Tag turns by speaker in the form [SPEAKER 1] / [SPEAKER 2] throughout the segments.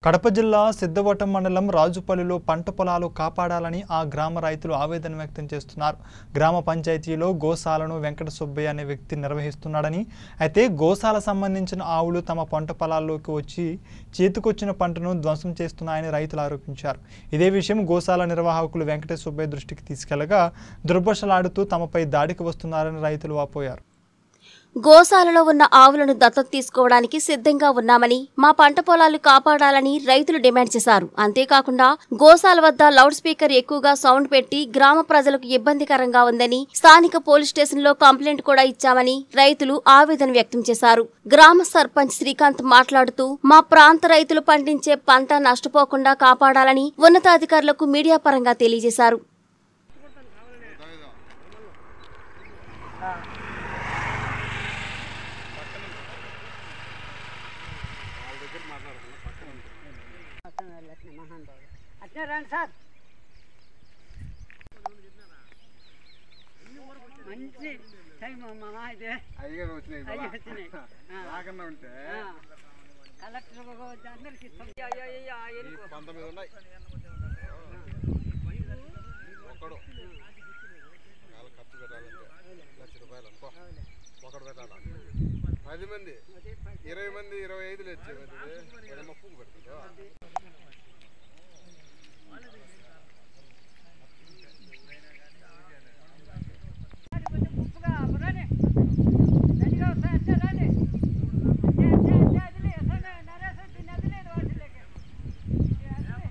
[SPEAKER 1] కడప జిల్లా సిద్ధవటం మండలం రాజుపల్లిలో పంట పొలాలు కాపాడాలని ఆ గ్రామ రైతులు ఆవేదన వ్యక్తం చేస్తున్నారు గ్రామ పంచాయతీలో గోశాలను వెంకట సుబ్బయ్య అనే వ్యక్తి నిర్వహిస్తున్నాడని అయితే గోశాల సంబంధించిన ఆవులు తమ పంట పొలాల్లోకి వచ్చి చేతికొచ్చిన పంటను ధ్వంసం చేస్తున్నాయని రైతులు ఆరోపించారు ఇదే విషయం గోశాల నిర్వాహకులు వెంకట సుబ్బయ్య దృష్టికి తీసుకెళ్లగా దుర్భషలాడుతూ తమపై దాడికి వస్తున్నారని రైతులు వాపోయారు
[SPEAKER 2] గోశాలలో ఉన్న ఆవులను దత్తత తీసుకోవడానికి సిద్ధంగా ఉన్నామని మా పంట పొలాలు కాపాడాలని రైతులు డిమాండ్ చేశారు అంతేకాకుండా గోశాల వద్ద లౌడ్ స్పీకర్ ఎక్కువగా సౌండ్ పెట్టి గ్రామ ప్రజలకు ఇబ్బందికరంగా ఉందని స్థానిక పోలీస్ స్టేషన్లో కంప్లైంట్ కూడా ఇచ్చామని రైతులు ఆవేదన వ్యక్తం చేశారు గ్రామ సర్పంచ్ శ్రీకాంత్ మాట్లాడుతూ మా ప్రాంత రైతులు పండించే పంట నష్టపోకుండా కాపాడాలని ఉన్నతాధికారులకు మీడియా పరంగా తెలియజేశారు
[SPEAKER 3] అట్నే రండి సార్ మంచి టైం అమ్మా ఇది
[SPEAKER 4] అయ్యగారు వచ్చినాయి
[SPEAKER 3] అయ్యి వచ్చినాయి ఆ,
[SPEAKER 4] రాకన్నా ఉంటే
[SPEAKER 3] ఆ. కలెక్టర్ అందరికి ఇస్తాం. అయ్యో, అయ్యో, అయ్యో,
[SPEAKER 4] ఈ
[SPEAKER 3] ఎనుకో.
[SPEAKER 4] పంతొమ్మిది ఉన్నాయి ఒకడు వాళ్ళ ఖర్చు పెట్టాలంటే లక్ష రూపాయలు అనుకో ఒకడు పెట్టాలా పది మంది ఇరవై మంది ఇరవై ఐదులు వచ్చి ఏదమ్మా పువ్వు పెడుతుందో
[SPEAKER 3] కొంచెం గుంపుగా రండి. దండిగా వస్తాయి, అట్నే రండి. అట్నే, అట్నే, అట్నే అదిలే, అసలు నరేష్ దీన్ని అదిలేదు వాటిలోకి. ఇది అదిలే.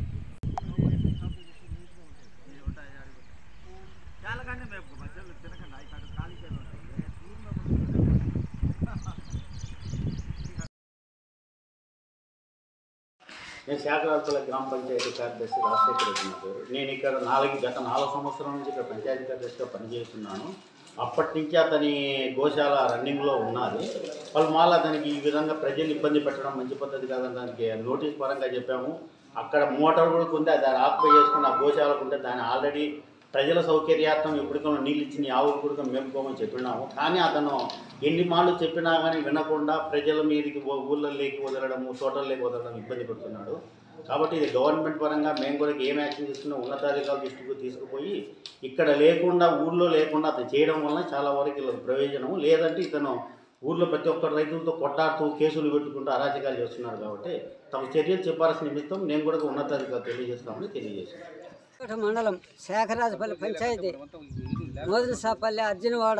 [SPEAKER 5] నేను శాఖరాజుల గ్రామ పంచాయతీ కార్యదర్శి రాజశేఖర రెడ్డి నా పేరు నేను ఇక్కడ నాలుగు గత నాలుగు సంవత్సరాల నుంచి ఇక్కడ పంచాయతీ కార్యదర్శిగా పనిచేస్తున్నాను అప్పటి నుంచి అతని గోశాల రన్నింగ్లో ఉన్నది వాళ్ళు మళ్ళీ అతనికి ఈ విధంగా ప్రజలు ఇబ్బంది పెట్టడం మంచి పద్ధతి కాదని దానికి నోటీస్ పరంగా చెప్పాము అక్కడ మోటార్ కూడా ఉంది దాన్ని ఆక్యుపై చేసుకుని ఆ గోశాలకు ఉంటే దాన్ని ఆల్రెడీ ప్రజల సౌకర్యార్థం ఎప్పటికైనా నీళ్ళు ఇచ్చి నీ ఆవులు కూడా మేపుకోమని చెప్పినాము కానీ అతను ఎన్ని మాటలు చెప్పినా కానీ వినకుండా ప్రజల మీదకి ఊ- ఊళ్ళల్లోకి వదలడము తోటల్లోకి వదలడం ఇబ్బంది పెడుతున్నాడు కాబట్టి ఇది గవర్నమెంట్ పరంగా మేము కూడా ఏం యాక్షన్ తీసుకున్నా ఉన్నతాధికారుల దృష్టికి తీసుకుపోయి ఇక్కడ లేకుండా ఊళ్ళో లేకుండా అతను చేయడం వలన చాలా వరకు వీళ్ళకి ప్రయోజనం లేదంటే ఇతను ఊళ్ళో ప్రతి ఒక్క రైతులతో కొట్టాడుతూ కేసులు పెట్టుకుంటూ అరాచకాలు చేస్తున్నారు కాబట్టి తమ చర్యలు చెప్పాల్సిన నిమిత్తం నేను కూడా ఉన్నతాధికారులు తెలియజేస్తామని తెలియజేశాను
[SPEAKER 3] కోట మండలం శేఖరాజపల్లి పంచాయతీ మోదనసాపల్లి అర్జునవాడ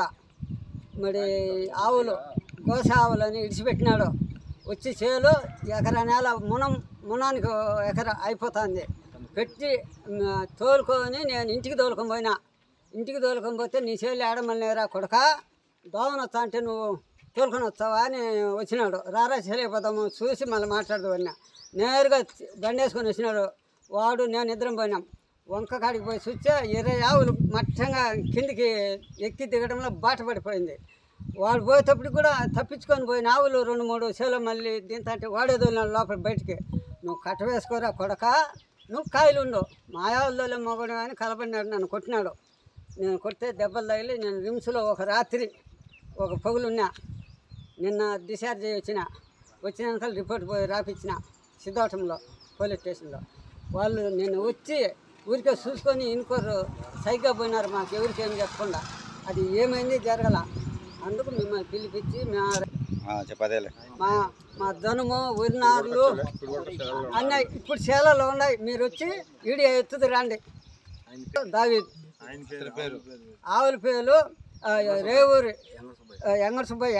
[SPEAKER 3] మరి ఆవులు గోస ఆవులని ఇడిచిపెట్టినాడు వచ్చి చేలు ఎకరా నేల మునం మునానికి ఓ ఎకరా అయిపోతుంది పెట్టి మ, తోలుకొని నేను ఇంటికి తోలుకొని పోయినా ఇంటికి తోలుకొని పోతే నీ చేలు ఏడమల్లేరా కొడక దోమన వస్తా అంటే నువ్వు తోలుకొని వస్తావా అని వచ్చినాడు రారా చేయలేకపోతాము చూసి మళ్ళీ మాట్లాడదు అన్న నేరుగా బండి వేసుకొని వచ్చినాడు వాడు నేను ఇద్దరం పోయినాం వంక కాడికి పోయి చూస్తే ఇరవై ఆవులు మట్టంగా కిందికి ఎక్కి దిగడంలో బాట పడిపోయింది వాడు పోయేటప్పుడు కూడా తప్పించుకొని పోయిన ఆవులు రెండు మూడు చేలో మళ్ళీ దీంతో అంటే వాడే తోలినాడు లోపల బయటికి నువ్వు కట్ట వేసుకోరా కొడక నువ్వు కాయలు ఉండు మా ఆవుల్లో మొగడు అని కలపడినాడు నన్ను కొట్టినాడు నేను కొడితే దెబ్బలు తగిలి నేను రిమ్స్లో ఒక రాత్రి ఒక పగులున్నా నిన్న డిశ్చార్జ్ అయ్యి వచ్చిన వచ్చినాక రిపోర్ట్ పోయి రాపిచ్చిన సిద్ధోటంలో పోలీస్ స్టేషన్లో వాళ్ళు నేను వచ్చి ఊరికే చూసుకొని ఇనుకోరు సైగా పోయినారు మాకు ఎవరికి ఏం చెప్పకుండా అది ఏమైంది జరగల అందుకు మిమ్మల్ని పిలిపించి మా
[SPEAKER 6] చెప్పదేలే
[SPEAKER 3] మా మా ధనుము ఉరినారులు అన్న ఇప్పుడు చేలలో ఉన్నాయి మీరు వచ్చి వీడియో ఎత్తుది రండి దావి ఆవుల పేరు ఆ, రేవూరి ఆ, ఎంగడ సుబ్బయ్య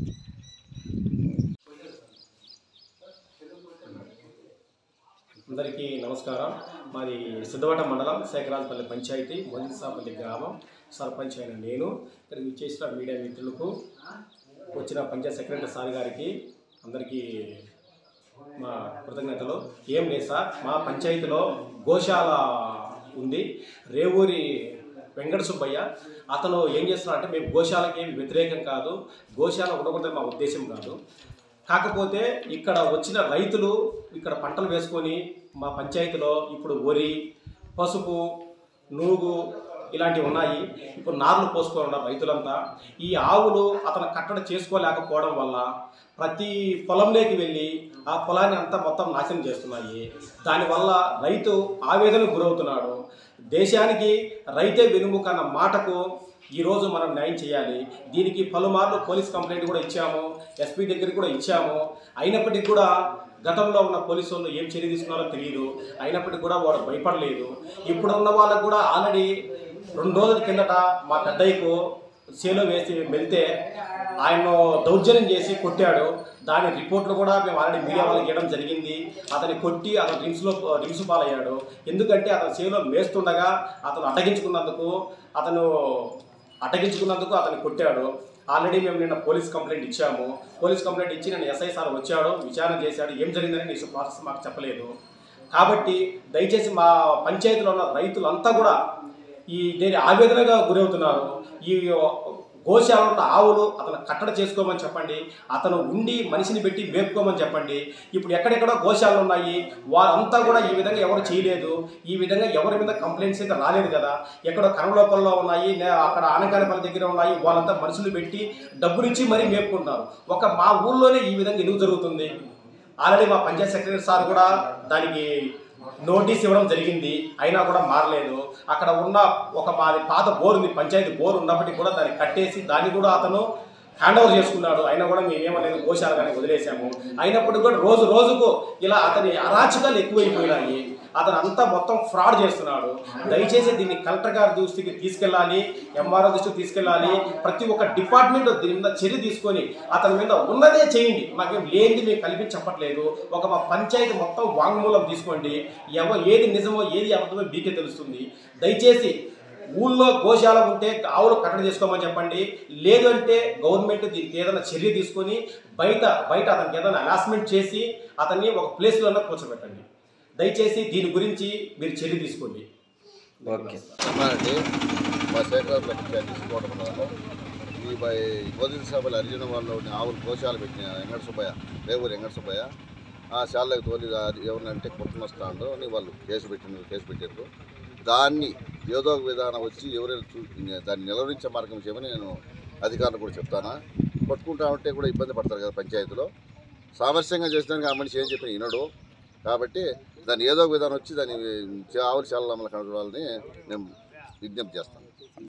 [SPEAKER 7] అందరికీ నమస్కారం మాది సిద్ధవట మండలం శేఖరాజపల్లి పంచాయతీ మొదటిసాపల్లి గ్రామం సర్పంచ్ అయిన నేను ఇక్కడికి చేసిన మీడియా మిత్రులకు వచ్చిన పంచాయత్ సెక్రటరీ సార్ గారికి అందరికీ మా కృతజ్ఞతలు ఏం లేదు సార్ మా పంచాయతీలో గోశాల ఉంది రేవూరి వెంకట సుబ్బయ్య అతను ఏం చేస్తున్నారంటే మేము గోశాలకి ఏమి వ్యతిరేకం కాదు గోశాల ఉండకూడదు మా ఉద్దేశం కాదు కాకపోతే ఇక్కడ వచ్చిన రైతులు ఇక్కడ పంటలు వేసుకొని మా పంచాయతీలో ఇప్పుడు వరి పసుపు నూగు ఇలాంటివి ఉన్నాయి ఇప్పుడు నార్లు పోసుకోవడం రైతులంతా ఈ ఆవులు అతను కట్టడి చేసుకోలేకపోవడం వల్ల ప్రతి పొలంలోకి వెళ్ళి ఆ పొలాన్ని అంతా మొత్తం నాశనం చేస్తున్నాయి దానివల్ల రైతు ఆవేదనకు గురవుతున్నాడు దేశానికి రైతే వెనుముక అన్న మాటకు ఈరోజు మనం న్యాయం చేయాలి దీనికి పలుమార్లు పోలీస్ కంప్లైంట్ కూడా ఇచ్చాము ఎస్పీ దగ్గరికి కూడా ఇచ్చాము అయినప్పటికీ కూడా గతంలో ఉన్న పోలీసు వాళ్ళు ఏం చర్య తీసుకున్నారో తెలియదు అయినప్పటికీ కూడా వాడు భయపడలేదు ఇప్పుడు ఉన్న వాళ్ళకు కూడా ఆల్రెడీ రెండు రోజుల కిందట మా పెద్దయ్యకు చేలో వేసి వెళ్తే ఆయన దౌర్జన్యం చేసి కొట్టాడు దాని రిపోర్ట్లు కూడా మేము ఆల్రెడీ మీడియా వాళ్ళకి ఇవ్వడం జరిగింది అతన్ని కొట్టి అతను రిమ్స్లో రిమ్స్ పాలయ్యాడు ఎందుకంటే అతను చేలో మేస్తుండగా అతను అడ్డగించుకున్నందుకు అతను అడ్డగించుకున్నందుకు అతను కొట్టాడు ఆల్రెడీ మేము నిన్న పోలీస్ కంప్లైంట్ ఇచ్చాము పోలీస్ కంప్లైంట్ ఇచ్చి నేను ఎస్ఐ సార్ వచ్చాడు విచారణ చేశాడు ఏం జరిగిందని నీ ప్రాసెస్ మాకు చెప్పలేదు కాబట్టి దయచేసి మా పంచాయతీలో ఉన్న రైతులంతా కూడా ఈ దేని ఆవేదనగా గురవుతున్నారు ఈ గోశాల ఉన్న ఆవులు అతను కట్టడ చేసుకోమని చెప్పండి అతను ఉండి మనిషిని పెట్టి మేపుకోమని చెప్పండి ఇప్పుడు ఎక్కడెక్కడ గోశాలలు ఉన్నాయి వారంతా కూడా ఈ విధంగా ఎవరు చేయలేదు ఈ విధంగా ఎవరి మీద కంప్లైంట్స్ అయితే రాలేదు కదా ఎక్కడో కనలోపల్లో ఉన్నాయి నే- అక్కడ ఆనకానపల్లి దగ్గర ఉన్నాయి వాళ్ళంతా మనుషులు పెట్టి డబ్బులు ఇచ్చి మరీ మేపుకుంటున్నారు ఒక మా ఊర్లోనే ఈ విధంగా ఎందుకు జరుగుతుంది ఆల్రెడీ మా పంచాయత్ సెక్రటరీ సార్ కూడా దానికి నోటీస్ ఇవ్వడం జరిగింది అయినా కూడా మారలేదు అక్కడ ఉన్న ఒక మాది పాత బోర్ ఉంది పంచాయతీ బోర్ ఉన్నప్పటికీ కూడా దాన్ని కట్టేసి దాన్ని కూడా అతను హ్యాండ్ ఓవర్ చేసుకున్నాడు అయినా కూడా మేమేమనేది గోశాల కానీ వదిలేసాము అయినప్పటికీ కూడా రోజు రోజుకు ఇలా అతని అరాచకాలు ఎక్కువైపోయినాయి అతను అంతా మొత్తం ఫ్రాడ్ చేస్తున్నాడు దయచేసి దీన్ని కలెక్టర్ గారి దృష్టికి తీసుకెళ్ళాలి ఎంఆర్ఓ దృష్టికి తీసుకెళ్ళాలి ప్రతి ఒక్క డిపార్ట్మెంట్ దీని మీద చర్య తీసుకొని అతని మీద ఉన్నదే చేయండి మాకేం లేనిది మేము కల్పించి చెప్పట్లేదు ఒక మా పంచాయతీ మొత్తం వాంగ్మూలం తీసుకోండి ఎవ ఏది నిజమో ఏది అబద్ధమో మీకే తెలుస్తుంది దయచేసి ఊళ్ళో గోశాల ఉంటే ఆవులు కట్టడి చేసుకోమని చెప్పండి లేదు అంటే గవర్నమెంట్ దీనికి ఏదైనా చర్య తీసుకొని బయట బయట అతనికి ఏదైనా అలాస్మెంట్ చేసి అతన్ని ఒక ప్లేస్లోనే కూర్చోబెట్టండి దయచేసి దీని గురించి మీరు చర్య తీసుకోండి
[SPEAKER 4] చెప్పానండి మా శేఖరాబాద్ పంచాయతీ తీసుకోవడం వల్ల ఈ బై గోధుమ సభలు అర్జున వాళ్ళు ఆవులు గోశాలు పెట్టిన వెంకట సుబ్బయ్య రేవూరు వెంకట సుబ్బయ్య ఆ శాలకు తోలి అది ఎవరినంటే కుటుంబ వస్తాడు అని వాళ్ళు కేసు పెట్టిన కేసు పెట్టారు దాన్ని ఏదో ఒక విధానం వచ్చి ఎవరైనా చూ దాన్ని నిలవరించే మార్గం చేయమని నేను అధికారులు కూడా చెప్తాను పట్టుకుంటా ఉంటే కూడా ఇబ్బంది పడతారు కదా పంచాయతీలో సామరస్యంగా చేసినాక ఆ మనిషి ఏం చెప్పిన వినడు కాబట్టి దాన్ని ఏదో ఒక విధానం వచ్చి దాన్ని ఆవుల శాలలో కనుగొనాలని నేను విజ్ఞప్తి చేస్తాను